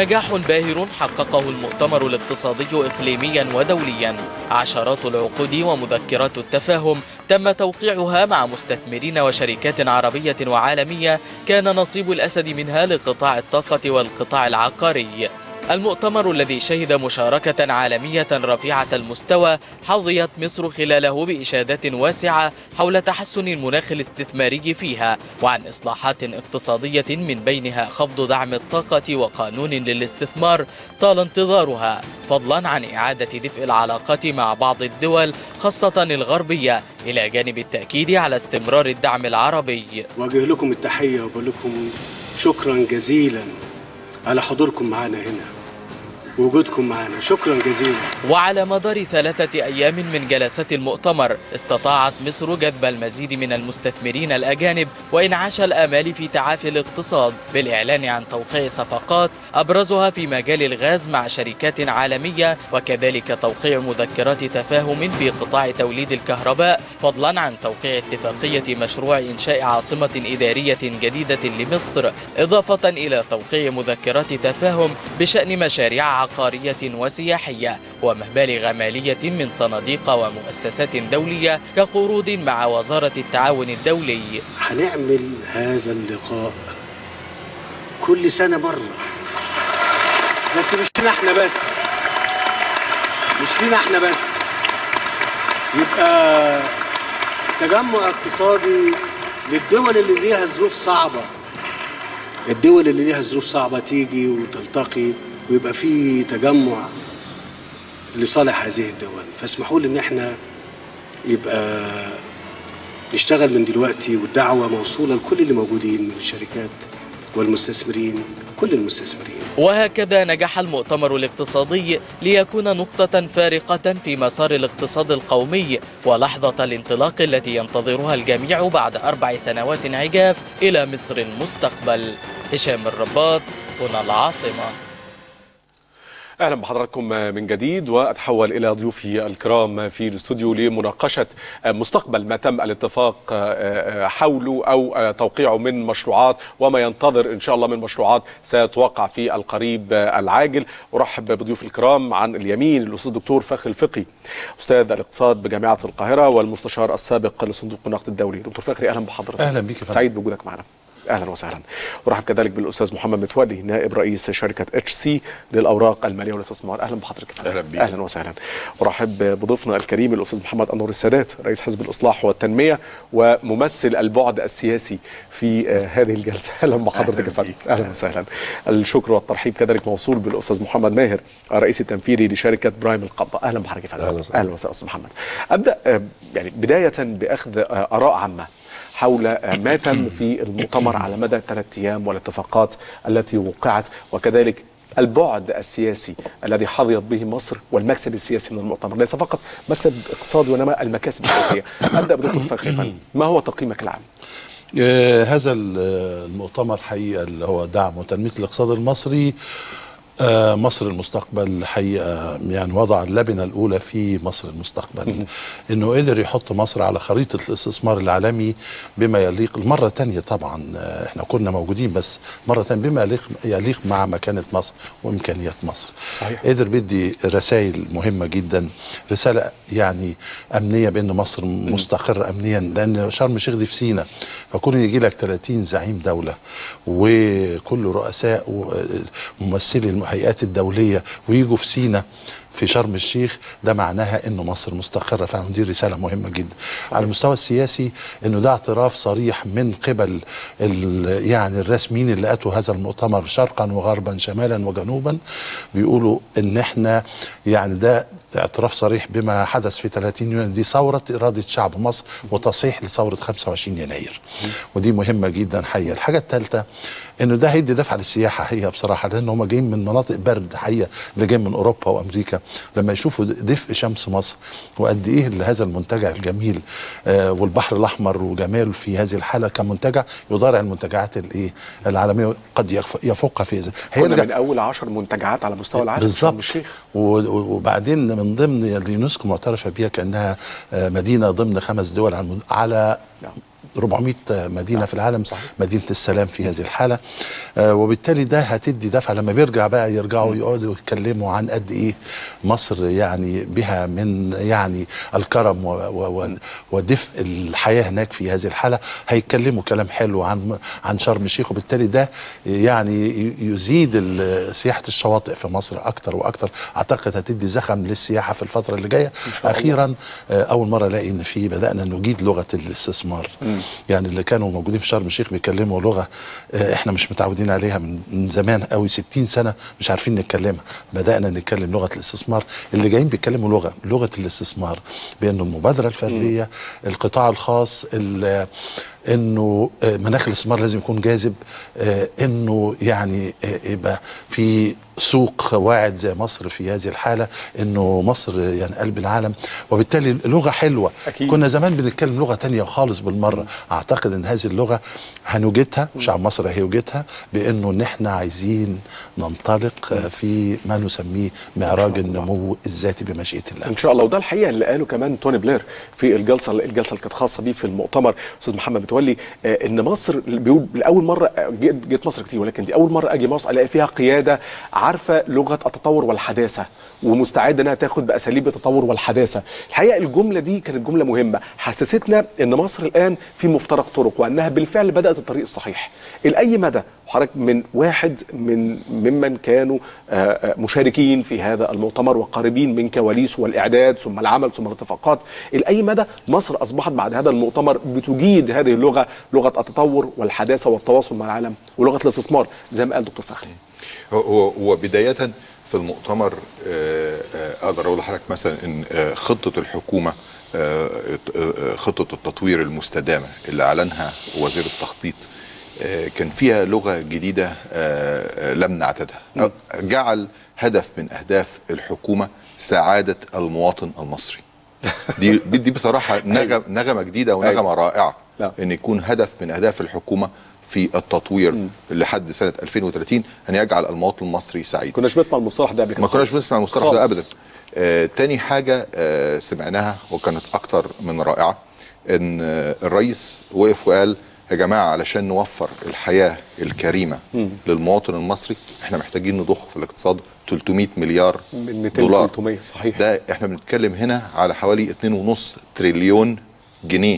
نجاح باهر حققه المؤتمر الاقتصادي إقليميا ودوليا عشرات العقود ومذكرات التفاهم تم توقيعها مع مستثمرين وشركات عربية وعالمية كان نصيب الأسد منها لقطاع الطاقة والقطاع العقاري المؤتمر الذي شهد مشاركة عالمية رفيعة المستوى حظيت مصر خلاله بإشادات واسعة حول تحسن المناخ الاستثماري فيها وعن إصلاحات اقتصادية من بينها خفض دعم الطاقة وقانون للاستثمار طال انتظارها فضلا عن إعادة دفء العلاقات مع بعض الدول خاصة الغربية إلى جانب التأكيد على استمرار الدعم العربي وجه لكم التحية وبقول لكم شكرا جزيلا على حضوركم معنا هنا ووجودكم معنا شكرا جزيلا وعلى مدار ثلاثة أيام من جلسات المؤتمر استطاعت مصر جذب المزيد من المستثمرين الأجانب وإنعاش الآمال في تعافي الاقتصاد بالإعلان عن توقيع صفقات أبرزها في مجال الغاز مع شركات عالمية وكذلك توقيع مذكرات تفاهم في قطاع توليد الكهرباء فضلا عن توقيع اتفاقية مشروع إنشاء عاصمة إدارية جديدة لمصر إضافة إلى توقيع مذكرات تفاهم بشأن مشاريع عقارية وسياحية ومبالغ مالية من صناديق ومؤسسات دولية كقروض مع وزارة التعاون الدولي هنعمل هذا اللقاء كل سنة مرة بس مش لنا احنا بس مش لنا احنا بس يبقى تجمع اقتصادي للدول اللي ليها ظروف صعبة الدول اللي ليها ظروف صعبة تيجي وتلتقي ويبقى في تجمع لصالح هذه الدول فاسمحوا لي ان احنا يبقى نشتغل من دلوقتي والدعوة موصولة لكل اللي موجودين من الشركات والمستثمرين كل المستثمرين وهكذا نجح المؤتمر الاقتصادي ليكون نقطة فارقة في مسار الاقتصاد القومي ولحظة الانطلاق التي ينتظرها الجميع بعد أربع سنوات عجاف إلى مصر المستقبل هشام الرباط هنا العاصمة اهلا بحضراتكم من جديد واتحول الى ضيوفي الكرام في الاستوديو لمناقشه مستقبل ما تم الاتفاق حوله او توقيعه من مشروعات وما ينتظر ان شاء الله من مشروعات سيتوقع في القريب العاجل ارحب بضيوف الكرام عن اليمين الاستاذ الدكتور فخر الفقي استاذ الاقتصاد بجامعه القاهره والمستشار السابق لصندوق النقد الدولي دكتور فخري اهلا بحضرتك اهلا بك سعيد بوجودك معنا اهلا وسهلا ورحب كذلك بالاستاذ محمد متولي نائب رئيس شركه اتش سي للاوراق الماليه والاستثمار اهلا بحضرتك اهلا بك اهلا وسهلا ورحب بضيفنا الكريم الاستاذ محمد انور السادات رئيس حزب الاصلاح والتنميه وممثل البعد السياسي في هذه الجلسه اهلا بحضرتك يا فندم اهلا وسهلا الشكر والترحيب كذلك موصول بالاستاذ محمد ماهر الرئيس التنفيذي لشركه برايم القبه اهلا بحضرتك يا فندم اهلا وسهلا اهلا وسهلا استاذ محمد ابدا يعني بدايه باخذ اراء عامه حول ما تم في المؤتمر على مدى ثلاث ايام والاتفاقات التي وقعت وكذلك البعد السياسي الذي حظيت به مصر والمكسب السياسي من المؤتمر ليس فقط مكسب اقتصادي وانما المكاسب السياسيه ابدا بدكتور فخري ما هو تقييمك العام؟ آه هذا المؤتمر حقيقه اللي هو دعم وتنميه الاقتصاد المصري آه مصر المستقبل حقيقة يعني وضع اللبنة الأولى في مصر المستقبل إنه قدر يحط مصر على خريطة الاستثمار العالمي بما يليق المرة تانية طبعا آه احنا كنا موجودين بس مرة تانية بما يليق, يليق مع مكانة مصر وإمكانيات مصر صحيح. قدر بدي رسائل مهمة جدا رسالة يعني أمنية بأن مصر مستقرة أمنيا لأن شرم الشيخ دي في سينا فكون يجي لك 30 زعيم دولة وكل رؤساء وممثلي الهيئات الدوليه ويجوا في سينا في شرم الشيخ ده معناها انه مصر مستقره فعلا دي رساله مهمه جدا على المستوى السياسي انه ده اعتراف صريح من قبل يعني الرسميين اللي اتوا هذا المؤتمر شرقا وغربا شمالا وجنوبا بيقولوا ان احنا يعني ده اعتراف صريح بما حدث في 30 يونيو دي ثوره اراده شعب مصر وتصحيح لثوره 25 يناير ودي مهمه جدا حقيقه الحاجه الثالثه انه ده هيدي دفعه للسياحه حقيقه بصراحه لان هم جايين من مناطق برد حقيقه اللي جايين من اوروبا وامريكا لما يشوفوا دفء شمس مصر وقد ايه هذا المنتجع الجميل آه والبحر الاحمر وجماله في هذه الحاله كمنتجع يضارع المنتجعات الايه العالميه قد يفوقها في هذا كنا من اول 10 منتجعات على مستوى العالم بالظبط وبعدين من ضمن اليونسكو معترفه بيها كانها آه مدينه ضمن خمس دول على 400 مدينه في العالم مدينه السلام في هذه الحاله آه، وبالتالي ده هتدي دفعه لما بيرجع بقى يرجعوا يقعدوا يتكلموا عن قد ايه مصر يعني بها من يعني الكرم و- و- و- ودفء الحياه هناك في هذه الحاله هيتكلموا كلام حلو عن عن شرم الشيخ وبالتالي ده يعني ي- يزيد ال- سياحه الشواطئ في مصر اكتر واكتر اعتقد هتدي زخم للسياحه في الفتره اللي جايه اخيرا آه، اول مره الاقي ان في بدانا نجيد لغه الاستثمار يعني اللي كانوا موجودين في شرم الشيخ بيتكلموا لغه آه، احنا مش متعودين عليها من من زمان قوي 60 سنه مش عارفين نتكلمها بدانا نتكلم لغه الاستثمار اللي جايين بيتكلموا لغه لغه الاستثمار بانه المبادره الفرديه القطاع الخاص ال- انه آه، مناخ الاستثمار لازم يكون جاذب آه، انه يعني آه، يبقى في سوق واعد زي مصر في هذه الحاله انه مصر يعني قلب العالم وبالتالي لغه حلوه أكيد. كنا زمان بنتكلم لغه تانية خالص بالمره اعتقد ان هذه اللغه هنوجدها وشعب مصر هيوجدها بانه ان احنا عايزين ننطلق آه، في ما نسميه معراج النمو الذاتي بمشيئه الله ان شاء الله وده الحقيقه اللي قاله كمان توني بلير في الجلسه الجلسه اللي كانت خاصه بيه في المؤتمر استاذ محمد متولي آه، ان مصر بيقول لاول مره آه، جيت جيت مصر كتير ولكن دي اول مره اجي مصر الاقي فيها قياده عارفه لغه التطور والحداثه ومستعده انها تاخد باساليب التطور والحداثه الحقيقه الجمله دي كانت جمله مهمه حسستنا ان مصر الان في مفترق طرق وانها بالفعل بدات الطريق الصحيح لاي مدى وحضرتك من واحد من ممن كانوا آه، آه، مشاركين في هذا المؤتمر وقاربين من كواليس والاعداد ثم العمل ثم الاتفاقات لاي مدى مصر اصبحت بعد هذا المؤتمر بتجيد هذه اللغه لغه التطور والحداثه والتواصل مع العالم ولغه الاستثمار زي ما قال دكتور فخري هو- هو هو بداية في المؤتمر آه، آه، اقدر اقول لحضرتك مثلا ان آه، خطة الحكومة آه، آه، خطة التطوير المستدامة اللي اعلنها وزير التخطيط آه، كان فيها لغة جديدة آه، آه، لم نعتدها جعل هدف من اهداف الحكومة سعادة المواطن المصري دي دي دي بصراحة نغمة نغمة جديدة ونغمة رائعة نعم. ان يكون هدف من اهداف الحكومه في التطوير لحد سنه 2030 ان يجعل المواطن المصري سعيد كناش بنسمع المصطلح ده قبل كده ما كناش خالص. بنسمع المصطلح ده ابدا خالص. آه تاني حاجه آه سمعناها وكانت اكتر من رائعه ان آه الرئيس وقف وقال يا جماعه علشان نوفر الحياه الكريمه للمواطن المصري احنا محتاجين نضخ في الاقتصاد 300 مليار من 200 دولار 300 صحيح ده احنا بنتكلم هنا على حوالي 2.5 تريليون جنيه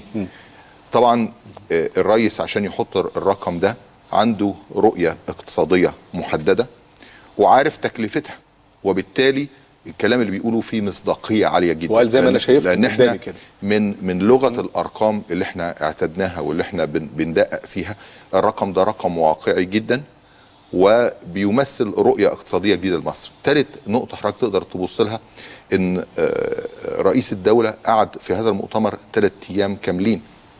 طبعا آه، الرئيس عشان يحط الرقم ده عنده رؤية اقتصادية محددة وعارف تكلفتها وبالتالي الكلام اللي بيقوله فيه مصداقية عالية جدا وقال زي ما أنا لأن- شايف لأن قدامي احنا كده. من من لغة الأرقام اللي احنا اعتدناها واللي احنا بن- بندقق فيها الرقم ده رقم واقعي جدا وبيمثل رؤية اقتصادية جديدة لمصر ثالث نقطة حضرتك تقدر تبص لها ان آه، رئيس الدولة قعد في هذا المؤتمر ثلاث ايام كاملين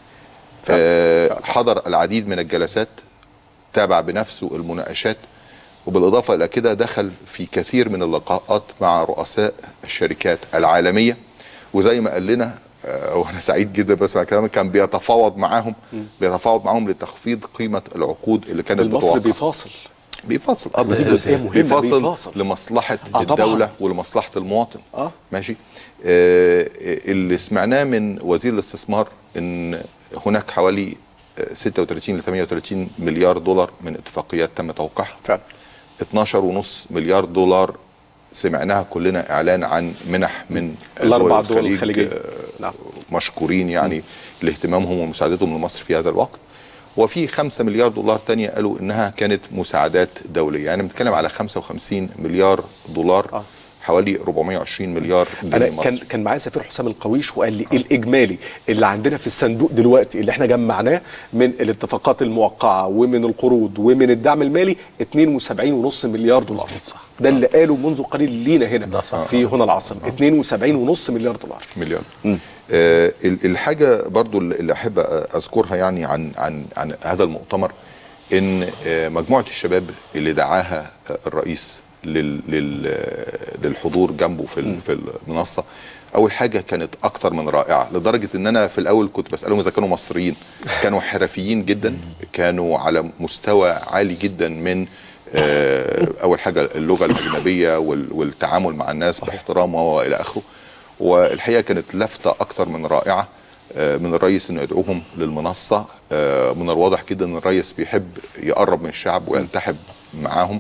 آه، حضر العديد من الجلسات تابع بنفسه المناقشات وبالإضافة إلى كده دخل في كثير من اللقاءات مع رؤساء الشركات العالمية وزي ما قال لنا آه، وانا سعيد جدا بسمع كلامك كان بيتفاوض معاهم بيتفاوض معاهم لتخفيض قيمه العقود اللي كانت المصري بتوقع بيفاصل بيفصل اه بس جزئية مهمة، بيفصل, بيفاصل. لمصلحه آه، طبعاً. الدوله ولمصلحه المواطن آه. ماشي آه اللي سمعناه من وزير الاستثمار ان هناك حوالي آه، 36 ل 38 مليار دولار من اتفاقيات تم توقيعها فعلا 12.5 مليار دولار سمعناها كلنا اعلان عن منح من الأربع دول دول الخليجية. آه، نعم. مشكورين يعني لاهتمامهم ومساعدتهم لمصر في هذا الوقت وفي 5 مليار دولار تانية قالوا انها كانت مساعدات دوليه يعني بنتكلم على 55 مليار دولار آه. حوالي 420 مليار انا جنيه كان مصري كان معايا سفير حسام القويش وقال لي الاجمالي اللي عندنا في الصندوق دلوقتي اللي احنا جمعناه من الاتفاقات الموقعه ومن القروض ومن الدعم المالي 72.5 مليار دولار صح. ده اللي قاله منذ قليل لينا هنا ده صح. في هنا العاصمه 72.5 مليار دولار مليار آه ال- الحاجه برضو اللي اللي احب اذكرها يعني عن عن عن هذا المؤتمر ان آه مجموعه الشباب اللي دعاها آه، الرئيس لل لل آه، للحضور جنبه في ال- في المنصه اول حاجه كانت اكتر من رائعه لدرجه ان انا في الاول كنت بسالهم اذا كانوا مصريين كانوا حرفيين جدا كانوا على مستوى عالي جدا من آه، اول حاجه اللغه الاجنبيه وال- والتعامل مع الناس باحترام والى اخره والحقيقه كانت لفته اكتر من رائعه آه، من الرئيس انه يدعوهم للمنصه آه، من الواضح جدا ان الرئيس بيحب يقرب من الشعب ويلتحم معاهم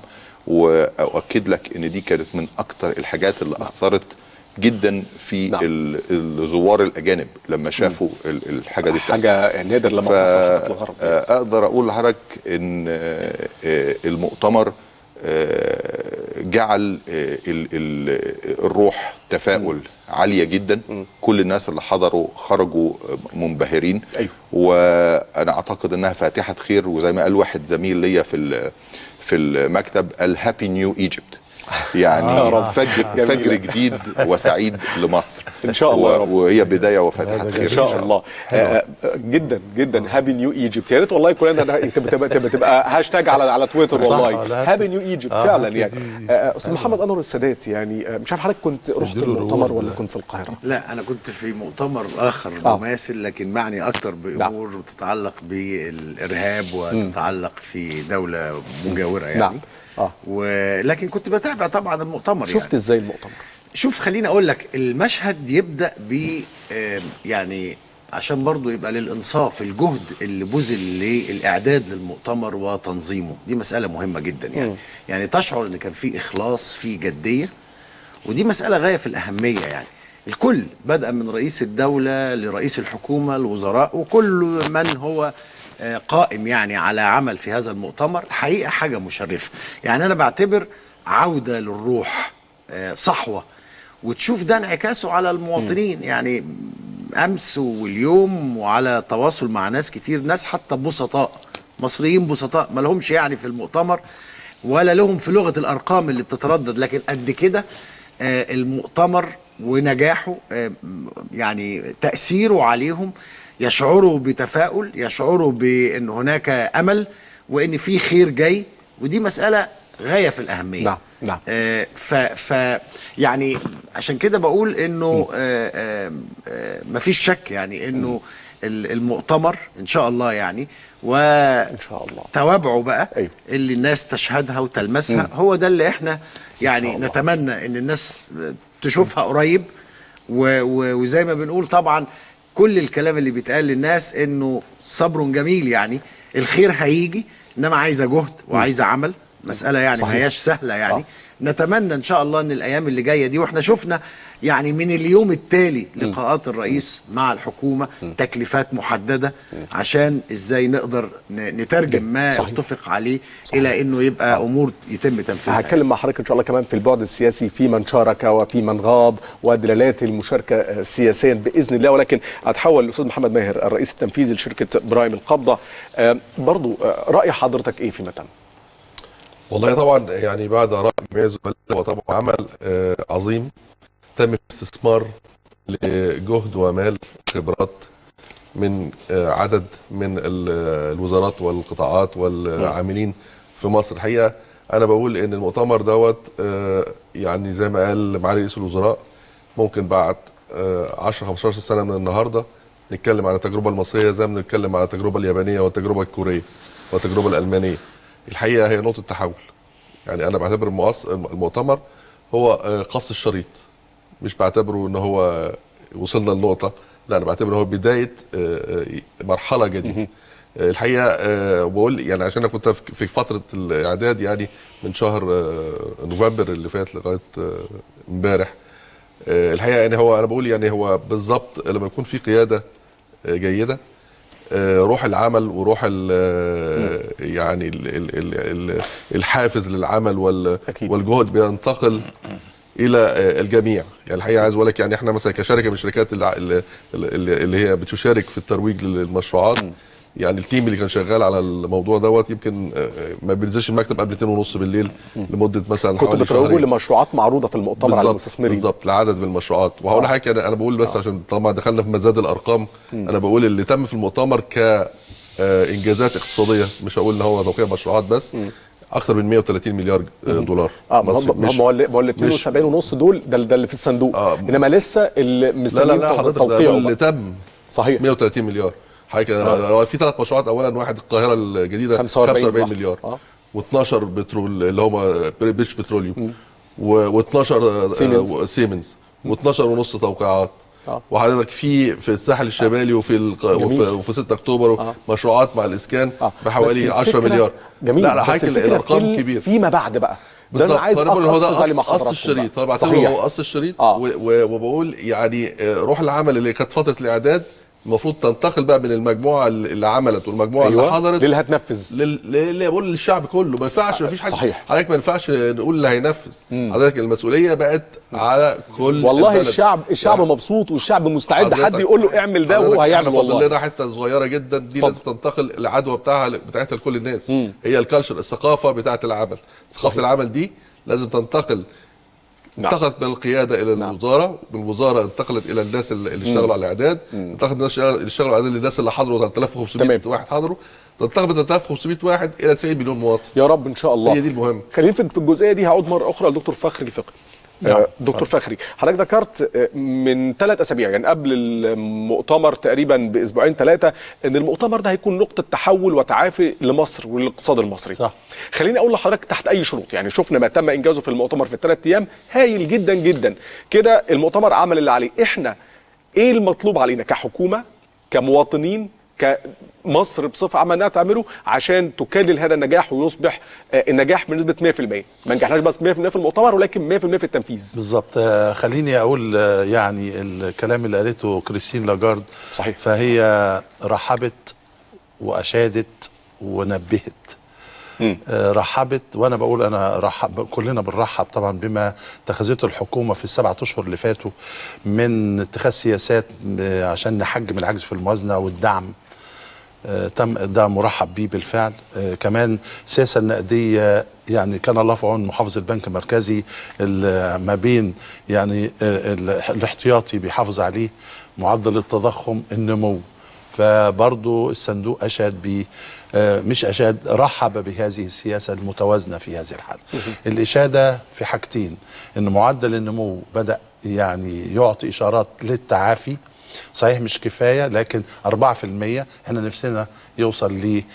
واؤكد لك ان دي كانت من اكتر الحاجات اللي اثرت جدا في نعم. ال- الزوار الاجانب لما شافوا ال- الحاجه دي بتحصل حاجه نادر لما بتحصل في الغرب آه، اقدر اقول لحضرتك ان آه، آه، المؤتمر آه، جعل آه، ال- ال- الروح تفاؤل عاليه جدا كل الناس اللي حضروا خرجوا منبهرين أيوة. وانا اعتقد انها فاتحه خير وزي ما قال واحد زميل ليا في ال- في المكتب الهابي نيو ايجيبت يعني يا رب. فجر جميلة. فجر جديد وسعيد لمصر إن شاء الله يا و- رب. وهي بدايه وفاتحه خير ان شاء الله آه، آه، جدا جدا هابي نيو ايجيبت يا ريت والله كلنا ده تبقى تبقى تبقى, تبقى هاشتاج على على تويتر صح، والله لا. هابي نيو ايجيبت آه، فعلا happy يعني new Egypt. آه، استاذ محمد انور السادات يعني آه، مش عارف حضرتك كنت رحت اديله المؤتمر reward ولا ده. كنت في القاهره لا انا كنت في مؤتمر اخر آه. مماثل لكن معني اكتر بامور تتعلق بالارهاب وتتعلق في دوله مجاوره يعني نعم. آه. ولكن كنت بتابع طبعا المؤتمر شفت يعني. ازاي المؤتمر شوف خليني اقول لك المشهد يبدا ب آم، يعني عشان برضو يبقى للانصاف الجهد اللي بذل للاعداد للمؤتمر وتنظيمه دي مساله مهمه جدا يعني يعني تشعر ان كان في اخلاص في جديه ودي مساله غايه في الاهميه يعني الكل بدءا من رئيس الدوله لرئيس الحكومه الوزراء وكل من هو آه، قائم يعني على عمل في هذا المؤتمر الحقيقه حاجه مشرفه يعني انا بعتبر عوده للروح آه، صحوه وتشوف ده انعكاسه على المواطنين يعني امس واليوم وعلى تواصل مع ناس كتير ناس حتى بسطاء مصريين بسطاء ما لهمش يعني في المؤتمر ولا لهم في لغه الارقام اللي بتتردد لكن قد كده آه، المؤتمر ونجاحه آه، م- يعني تاثيره عليهم يشعروا بتفاؤل يشعروا بان هناك امل وان في خير جاي ودي مساله غايه في الاهميه نعم، نعم. آه، ف ف يعني عشان كده بقول انه آه، آه، آه، مفيش شك يعني انه ال- المؤتمر ان شاء الله يعني ان شاء الله وتوابعه بقى أيوه. اللي الناس تشهدها وتلمسها هو ده اللي احنا يعني الله. نتمنى ان الناس تشوفها قريب و و وزي ما بنقول طبعا كل الكلام اللي بيتقال للناس انه صبر جميل يعني الخير هيجي انما عايزه جهد وعايزه عمل مساله يعني صحيح. ما هياش سهله يعني آه. نتمنى ان شاء الله ان الايام اللي جايه دي واحنا شفنا يعني من اليوم التالي لقاءات الرئيس مع الحكومه تكليفات محدده عشان ازاي نقدر ن- نترجم ما صحيح. اتفق عليه الى انه يبقى امور يتم تنفيذها هتكلم مع حضرتك ان شاء الله كمان في البعد السياسي في من شارك وفي من غاب ودلالات المشاركه آه، سياسيا باذن الله ولكن اتحول للاستاذ محمد ماهر الرئيس التنفيذي لشركه برايم القبضه آه، برضو آه، راي حضرتك ايه فيما تم؟ والله طبعا يعني بعد اراء جميع الزملاء هو طبعا عمل آه، عظيم تم استثمار لجهد ومال خبرات من آه، عدد من ال- الوزارات والقطاعات والعاملين في مصر الحقيقه انا بقول ان المؤتمر دوت آه، يعني زي ما قال معالي رئيس الوزراء ممكن بعد آه، 10 15 سنه من النهارده نتكلم عن التجربه المصريه زي ما بنتكلم عن التجربه اليابانيه والتجربه الكوريه والتجربه الالمانيه الحقيقه هي نقطه تحول يعني انا بعتبر المؤس- المؤتمر هو آه، قص الشريط مش بعتبره ان هو وصلنا لنقطه لا انا بعتبره هو بدايه آه، آه، مرحله جديده آه، الحقيقه آه، بقول يعني عشان انا كنت في في فتره الاعداد يعني من شهر آه، نوفمبر اللي فات لغايه آه، امبارح آه، الحقيقه يعني هو انا بقول يعني هو بالظبط لما يكون في قياده آه، جيده آه، روح العمل وروح ال يعني ال ال ال ال الحافز للعمل وال أكيد. والجهد بينتقل الى آه، الجميع يعني الحقيقه عايز اقول لك يعني احنا مثلا كشركه من الشركات اللي, اللي, اللي هي بتشارك في الترويج للمشروعات يعني التيم اللي كان شغال على الموضوع دوت يمكن آه، ما بينزلش المكتب قبل 2 ونص بالليل لمده مثلا كنت حوالي بتروجوا شهرين لمشروعات معروضه في المؤتمر على بالظبط المستثمرين بالظبط لعدد من المشروعات وهقول آه. حاجه انا انا بقول بس عشان طالما دخلنا في مزاد الارقام انا بقول اللي تم في المؤتمر ك آه، انجازات اقتصاديه مش هقول ان هو توقيع مشروعات بس اكثر من 130 مليار آه، دولار اه ما مصري. هم ما مش- هم هو اللي- ما هو ال مش- 72 ونص دول ده ده اللي في الصندوق آه. انما لسه اللي لا لا مستنيين لا حضرتك ده توقيعه اللي بقى. تم صحيح 130 مليار حضرتك آه. في ثلاث مشروعات اولا واحد القاهره الجديده 45 45 واحد. مليار آه. و12 بترول اللي هم بريتش بتروليوم و12 سيمنز. سيمنز و12 ونص توقيعات آه. وحضرتك في في الساحل الشمالي وفي الق... وفي, جميل. وفي 6 اكتوبر آه. مشروعات مع الاسكان آه. بحوالي بس 10 الفكرة- مليار جميل لا لا بس حضرتك الفكرة الارقام في- كبيره فيما بعد بقى ده بالظبط انا عايز فأنا بقول هو ده أركز عليه قص, مع قص حضراتكم الشريط بقى. طبعا بعتبره صحيح. هو قص الشريط آه. و- و- وبقول يعني آه، روح العمل اللي كانت فتره الاعداد المفروض تنتقل بقى من المجموعه اللي عملت والمجموعه اللي ايوه حضرت للي هتنفذ لل... لل... بقول للشعب كله ما ينفعش ما فيش حاجه صحيح. حضرتك ما ينفعش نقول اللي هينفذ حضرتك المسؤوليه بقت على كل والله البلد. الشعب الشعب يعني مبسوط والشعب مستعد حضرتك- حد يقول له اعمل ده وهو حضرتك هيعمل احنا فاضل والله لنا حته صغيره جدا دي اتفضل. لازم تنتقل العدوى بتاعها بتاعتها لكل الناس هي الكالتشر الثقافه بتاعه العمل ثقافه العمل دي لازم تنتقل نعم. انتقلت من القياده الى الوزاره من الوزاره انتقلت الى الناس اللي اللي اشتغلوا على الاعداد انتقلت من الناس اللي اشتغلوا على الاعداد للناس اللي حضروا 3500 تمام. واحد حضروا تنتقل من 3500 واحد الى 90 مليون مواطن يا رب ان شاء الله هي دي المهم خلينا في في الجزئيه دي هعود مره اخرى لدكتور فخري الفقي نعم. آه، دكتور فخري حضرتك ذكرت آه، من ثلاث اسابيع يعني قبل المؤتمر تقريبا باسبوعين ثلاثه ان المؤتمر ده هيكون نقطه تحول وتعافي لمصر وللاقتصاد المصري صح. خليني اقول لحضرتك تحت اي شروط يعني شفنا ما تم انجازه في المؤتمر في الثلاث ايام هايل جدا جدا كده المؤتمر عمل اللي عليه احنا ايه المطلوب علينا كحكومه كمواطنين كمصر بصفه عامه انها تعمله عشان تكلل هذا النجاح ويصبح آه، النجاح بنسبه 100% ما نجحناش بس 100% في المؤتمر ولكن 100% في التنفيذ بالظبط آه، خليني اقول آه، يعني الكلام اللي قالته كريستين لاجارد صحيح. فهي رحبت واشادت ونبهت مم. آه، رحبت وانا بقول انا رحب كلنا بنرحب طبعا بما اتخذته الحكومه في السبعة اشهر اللي فاتوا من اتخاذ سياسات آه، عشان نحجم العجز في الموازنه والدعم آه، تم ده مرحب بيه بالفعل آه، كمان السياسه النقديه يعني كان الله في عون محافظ البنك المركزي ال- ما بين يعني آه، ال- الاحتياطي بيحافظ عليه معدل التضخم النمو فبرضه الصندوق اشاد ب آه، مش اشاد رحب بهذه السياسه المتوازنه في هذه الحاله. الاشاده في حاجتين ان معدل النمو بدا يعني يعطي اشارات للتعافي صحيح مش كفايه لكن 4% احنا نفسنا يوصل ل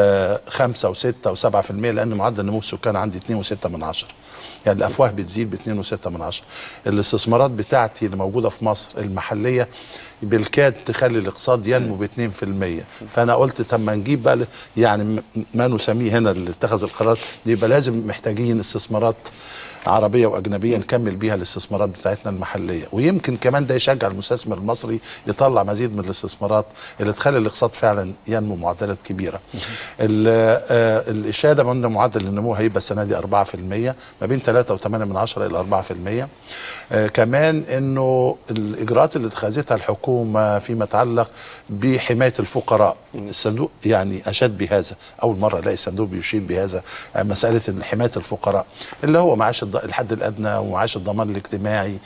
5 و6 و7% لان معدل نمو السكان عندي 2.6 من عشرة يعني الافواه بتزيد ب 2.6 من عشرة الاستثمارات بتاعتي اللي موجوده في مصر المحليه بالكاد تخلي الاقتصاد ينمو ب 2% فانا قلت طب ما نجيب بقى ل- يعني م- ما نسميه هنا اللي اتخذ القرار يبقى لازم محتاجين استثمارات عربيه واجنبيه نكمل بيها الاستثمارات بتاعتنا المحليه ويمكن كمان ده يشجع المستثمر المصري يطلع مزيد من الاستثمارات اللي تخلي الاقتصاد فعلا ينمو معدلات كبيره ال- آه، الاشاده من معدل النمو هيبقى السنه دي 4% ما بين 3.8 من عشرة الى 4% آه، كمان انه الاجراءات اللي اتخذتها الحكومه فيما يتعلق بحمايه الفقراء الصندوق يعني اشاد بهذا اول مره الاقي الصندوق بيشير بهذا آه، مساله إن حمايه الفقراء اللي هو معاش الض- الحد الادنى ومعاش الضمان الاجتماعي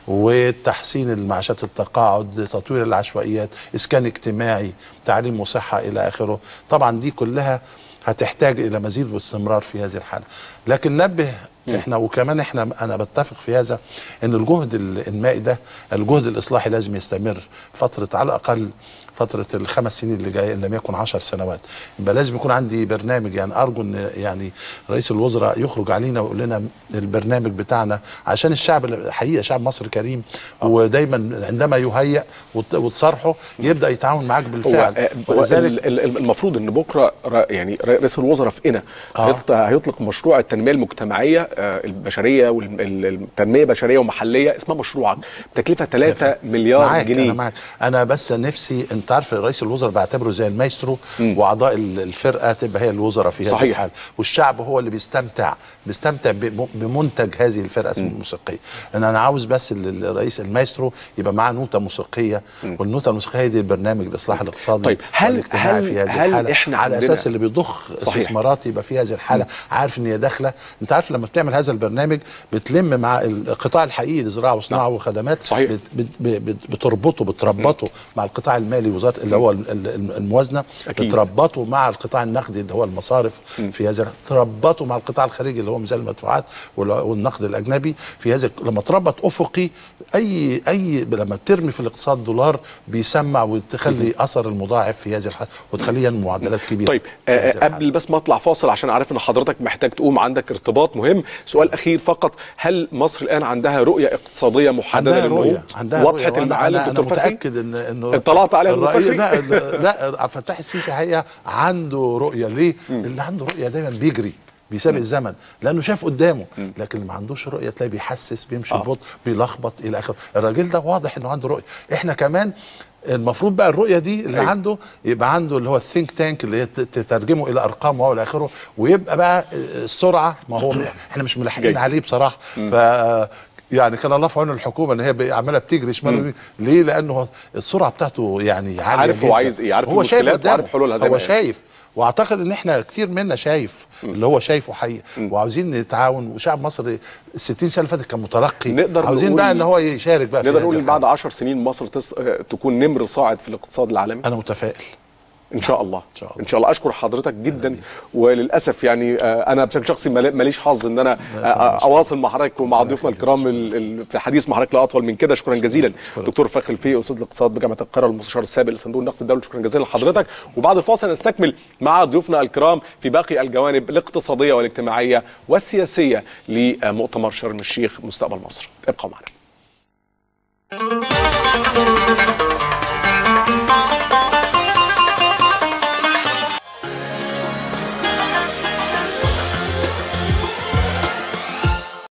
وتحسين المعاشات التقاعد تطوير العشوائيات اسكان اجتماعي تعليم وصحه الى اخره طبعا دي كلها هتحتاج الى مزيد واستمرار في هذه الحاله لكن نبه احنا وكمان احنا انا بتفق في هذا ان الجهد الانمائي ده الجهد الاصلاحي لازم يستمر فتره على الاقل فتره الخمس سنين اللي جايه ان لم يكن عشر سنوات يبقى لازم يكون عندي برنامج يعني ارجو ان يعني رئيس الوزراء يخرج علينا ويقول لنا البرنامج بتاعنا عشان الشعب الحقيقه شعب مصر كريم ودايما عندما يهيئ وت- وتصارحه يبدا يتعاون معاك هو بالفعل آه، هو ال- ال- المفروض ان بكره ر- يعني رئيس الوزراء في قنا آه. هيط- هيطلق مشروع التنميه المجتمعيه آه، البشريه والتنميه بشريه ومحليه اسمها مشروعك بتكلفه 3 مليار معاك جنيه انا معاك انا بس نفسي انت عارف رئيس الوزراء بعتبره زي المايسترو واعضاء ال- الفرقه تبقى هي الوزراء في هذه صحيح. الحاله والشعب هو اللي بيستمتع بيستمتع ب- بمنتج هذه الفرقه الموسيقيه ان انا عاوز بس ال- الرئيس المايسترو يبقى معاه نوته موسيقيه والنوته الموسيقيه دي البرنامج الاصلاح الاقتصادي طيب، هل- والاجتماعي هل- في هذه هل الحاله إحنا على عندنا- اساس اللي بيضخ صحيح. استثمارات يبقى في هذه الحاله عارف ان هي داخله انت عارف لما بتعمل هذا البرنامج بتلم مع القطاع الحقيقي لزراعه وصناعه وخدمات صحيح. بت بت بت بتربطه بتربطه مع القطاع المالي وزاره اللي هو ال- ال- الموازنه أكيد. بتربطه مع القطاع النقدي اللي هو المصارف في هذا تربطه مع القطاع الخارجي اللي هو ميزان المدفوعات وال- والنقد الاجنبي في هذا لما تربط افقي اي اي لما ترمي في الاقتصاد دولار بيسمع وتخلي اثر المضاعف في هذه الحاله وتخليه ينمو معدلات كبيره طيب في آه، هذه الحالة. قبل بس ما اطلع فاصل عشان عارف ان حضرتك محتاج تقوم عندك ارتباط مهم سؤال اخير فقط هل مصر الان عندها رؤيه اقتصاديه محدده عندها رؤيه للنهوض عندها وضحت رؤية. وأنا- المعالم انا, أنا دكتور فتحي متاكد ان انه اطلعت عليها الرئيس دكتور لا لا لا، عبد الفتاح السيسي حقيقه عنده رؤيه ليه؟ اللي عنده رؤيه دايما بيجري بيسابق الزمن لانه شايف قدامه لكن اللي ما عندوش رؤيه تلاقيه بيحسس بيمشي آه. ببطء بيلخبط الى اخره الراجل ده واضح انه عنده رؤيه احنا كمان المفروض بقى الرؤيه دي اللي أيوة. عنده يبقى عنده اللي هو الثينك تانك اللي هي ت- تترجمه الى ارقام والى اخره ويبقى بقى السرعه ما هو احنا مش ملاحقين جاي. عليه بصراحه ف يعني كان الله في عون الحكومه ان هي بقى عماله بتجري شمال ويمين. ليه؟ لانه هو السرعه بتاعته يعني عاليه عارف هو جداً. عايز إيه، عارف هو شايف المشكلات قدامه وعارف حلولها زي هو ما قال. شايف واعتقد ان احنا كتير منا شايف اللي هو شايفه حقيقي وعاوزين نتعاون وشعب مصر ال 60 سنه اللي فاتت كان متلقي نقدر عاوزين نقول- بقى ان هو يشارك بقى في نقدر هذه نقول ان الحاجة. بعد 10 سنين مصر تس... آه، تكون نمر صاعد في الاقتصاد العالمي انا متفائل ان شاء الله إن شاء الله. ان شاء الله اشكر حضرتك جدا وللاسف يعني آه، انا بشكل شخصي مال- ماليش حظ ان انا آه، آه، اواصل مع حضرتك ومع ضيوفنا الكرام ال- ال- في حديث مع حضرتك لا اطول من كده شكرا جزيلا دكتور فخر الفقي استاذ الاقتصاد بجامعه القاهره والمستشار السابق لصندوق النقد الدولي شكرا جزيلا لحضرتك وبعد الفاصل نستكمل مع ضيوفنا الكرام في باقي الجوانب الاقتصاديه والاجتماعيه والسياسيه لمؤتمر شرم الشيخ مستقبل مصر ابقوا معنا